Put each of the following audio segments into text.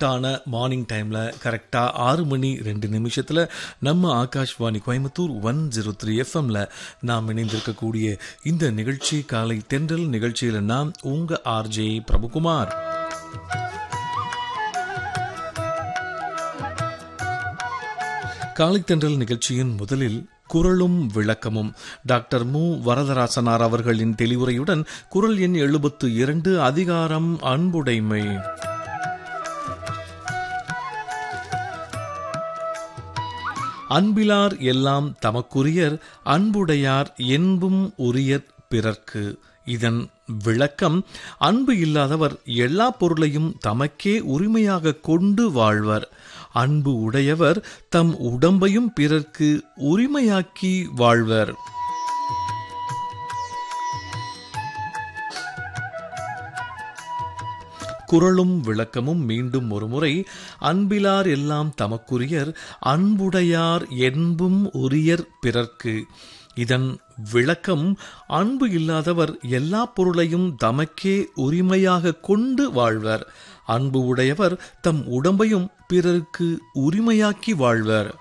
ப்ளசண்ட்டான morning டைமில் கரெக்டாக ஆறு மணி ரெண்டு நிமிஷத்தில் நம்ம Akashvani Coimbatore one zero three எஃப்எம்ல நாம் இணைந்திருக்கக்கூடிய இந்த நிகழ்ச்சி காலை தென்றல் நிகழ்ச்சியில் நான் உங்கள் ஆர்ஜே பிரபுகுமார் காலை தென்றல் நிகழ்ச்சியின் முதலில் குரலும் விளக்கமும் டாக்டர் மு வரதராசனார் அவர்களின் தெளிவுரையுடன் குரல் எண் எழுபத்து இரண்டு அதிகாரம் அன்புடைமை அன்பிலார் எல்லாம் தமக்குரியர் அன்புடையார் என்பும் உரியர் பிறர்க்கு இதன் விளக்கம் அன்பு இல்லாதவர் எல்லா பொருளையும் தமக்கே உரிமையாக கொண்டு வாழ்வர் அன்பு உடையவர் தம் உடம்பையும் பிறர்க்கு உரிமையாக்கி வாழ்வர் குரலும் விளக்கமும் மீண்டும் ஒருமுறை அன்பிலார் எல்லாம் தமக்குரியர் அன்புடையார் என்பும் உரியர் பிறர்க்கு இதன் விளக்கம் அன்பு இல்லாதவர் எல்லா பொருளையும் தமக்கே உரிமையாக கொண்டு வாழ்வர் அன்பு உடையவர் தம் உடம்பையும் பிறருக்கு உரிமையாக்கி வாழ்வர்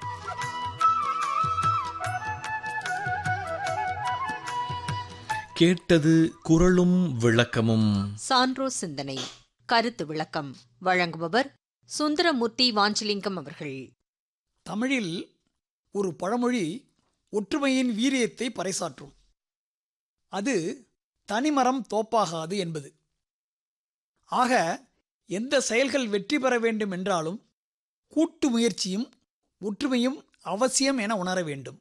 கேட்டது குரலும் விளக்கமும் சான்றோ சிந்தனை கருத்து விளக்கம் வழங்குபவர் சுந்தரமூர்த்தி வாஞ்சலிங்கம் அவர்கள் தமிழில் ஒரு பழமொழி ஒற்றுமையின் வீரியத்தை பறைசாற்றும் அது தனிமரம் தோப்பாகாது என்பது ஆக எந்த செயல்கள் வெற்றி பெற வேண்டும் என்றாலும் கூட்டு முயற்சியும் ஒற்றுமையும் அவசியம் என உணர வேண்டும்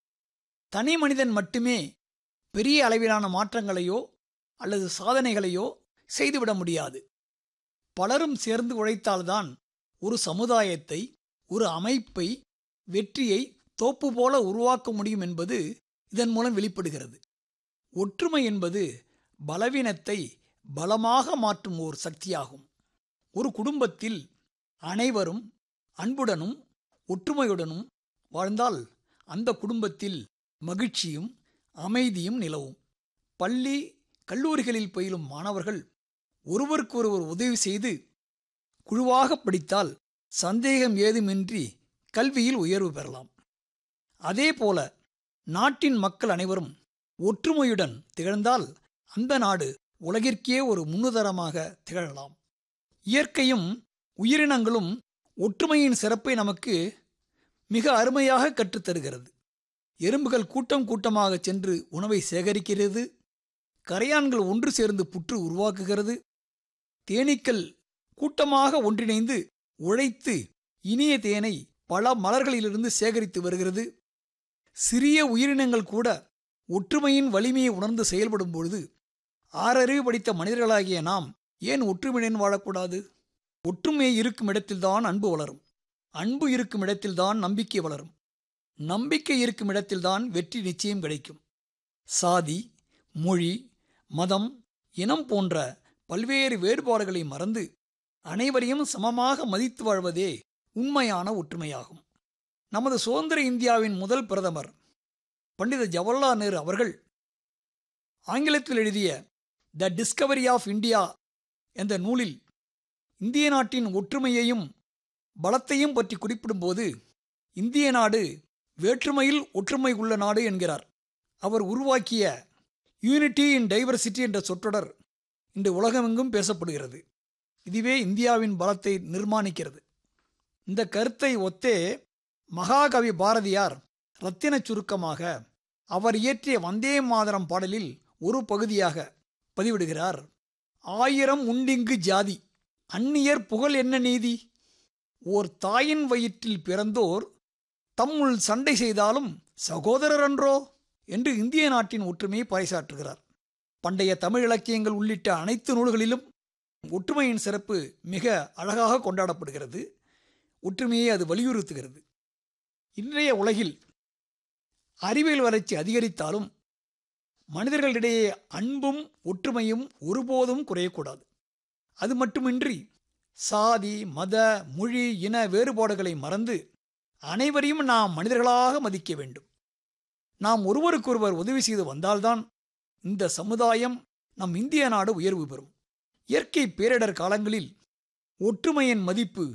தனி மனிதன் மட்டுமே பெரிய அளவிலான மாற்றங்களையோ அல்லது சாதனைகளையோ செய்துவிட முடியாது பலரும் சேர்ந்து உழைத்தால்தான் ஒரு சமுதாயத்தை ஒரு அமைப்பை வெற்றியை தோப்பு போல உருவாக்க முடியும் என்பது இதன் மூலம் வெளிப்படுகிறது ஒற்றுமை என்பது பலவீனத்தை பலமாக மாற்றும் ஓர் சக்தியாகும் ஒரு குடும்பத்தில் அனைவரும் அன்புடனும் ஒற்றுமையுடனும் வாழ்ந்தால் அந்த குடும்பத்தில் மகிழ்ச்சியும் அமைதியும் நிலவும் பள்ளி கல்லூரிகளில் பயிலும் மாணவர்கள் ஒருவருக்கொருவர் உதவி செய்து குழுவாக படித்தால் சந்தேகம் ஏதுமின்றி கல்வியில் உயர்வு பெறலாம் அதேபோல நாட்டின் மக்கள் அனைவரும் ஒற்றுமையுடன் திகழ்ந்தால் அந்த நாடு உலகிற்கே ஒரு முன்னுதாரணமாக திகழலாம் இயற்கையும் உயிரினங்களும் ஒற்றுமையின் சிறப்பை நமக்கு மிக அருமையாக கற்றுத்தருகிறது எறும்புகள் கூட்டம் கூட்டமாக சென்று உணவை சேகரிக்கிறது கரையான்கள் ஒன்று சேர்ந்து புற்று உருவாக்குகிறது தேனீக்கள் கூட்டமாக ஒன்றிணைந்து உழைத்து இனிய தேனை பல மலர்களிலிருந்து சேகரித்து வருகிறது சிறிய உயிரினங்கள் கூட ஒற்றுமையின் வலிமையை உணர்ந்து செயல்படும் பொழுது ஆறறிவு படித்த மனிதர்களாகிய நாம் ஏன் ஒற்றுமையுடன் வாழக்கூடாது ஒற்றுமை இருக்கும் இடத்தில்தான் அன்பு வளரும் அன்பு இருக்கும் இடத்தில்தான் நம்பிக்கை வளரும் நம்பிக்கை இருக்கும் இடத்தில்தான் வெற்றி நிச்சயம் கிடைக்கும் சாதி மொழி மதம் இனம் போன்ற பல்வேறு வேறுபாடுகளை மறந்து அனைவரையும் சமமாக மதித்து வாழ்வதே உண்மையான ஒற்றுமையாகும் நமது சுதந்திர இந்தியாவின் முதல் பிரதமர் பண்டித ஜவஹர்லால் நேரு அவர்கள் ஆங்கிலத்தில் எழுதிய த டிஸ்கவரி ஆஃப் இந்தியா என்ற நூலில் இந்திய நாட்டின் ஒற்றுமையையும் பலத்தையும் பற்றி குறிப்பிடும்போது இந்திய நாடு வேற்றுமையில் ஒற்றுமை உள்ள நாடு என்கிறார் அவர் உருவாக்கிய யூனிட்டி இன் டைவர்சிட்டி என்ற சொற்றொடர் இன்று உலகமெங்கும் பேசப்படுகிறது இதுவே இந்தியாவின் பலத்தை நிர்மாணிக்கிறது இந்த கருத்தை ஒத்தே மகாகவி பாரதியார் ரத்தின சுருக்கமாக அவர் இயற்றிய வந்தே மாதரம் பாடலில் ஒரு பகுதியாக பதிவிடுகிறார் ஆயிரம் உண்டிங்கு ஜாதி அந்நியர் புகழ் என்ன நீதி ஓர் தாயின் வயிற்றில் பிறந்தோர் தம்முள் சண்டை செய்தாலும் சகோதரர் அன்றோ என்று இந்திய நாட்டின் ஒற்றுமையை பறைசாற்றுகிறார் பண்டைய தமிழ் இலக்கியங்கள் உள்ளிட்ட அனைத்து நூல்களிலும் ஒற்றுமையின் சிறப்பு மிக அழகாக கொண்டாடப்படுகிறது ஒற்றுமையை அது வலியுறுத்துகிறது இன்றைய உலகில் அறிவியல் வளர்ச்சி அதிகரித்தாலும் மனிதர்களிடையே அன்பும் ஒற்றுமையும் ஒருபோதும் குறையக்கூடாது அது மட்டுமின்றி சாதி மத மொழி இன வேறுபாடுகளை மறந்து அனைவரையும் நாம் மனிதர்களாக மதிக்க வேண்டும் நாம் ஒருவருக்கொருவர் உதவி செய்து வந்தால்தான் இந்த சமுதாயம் நம் இந்திய நாடு உயர்வு பெறும் இயற்கை பேரிடர் காலங்களில் ஒற்றுமையின் மதிப்பு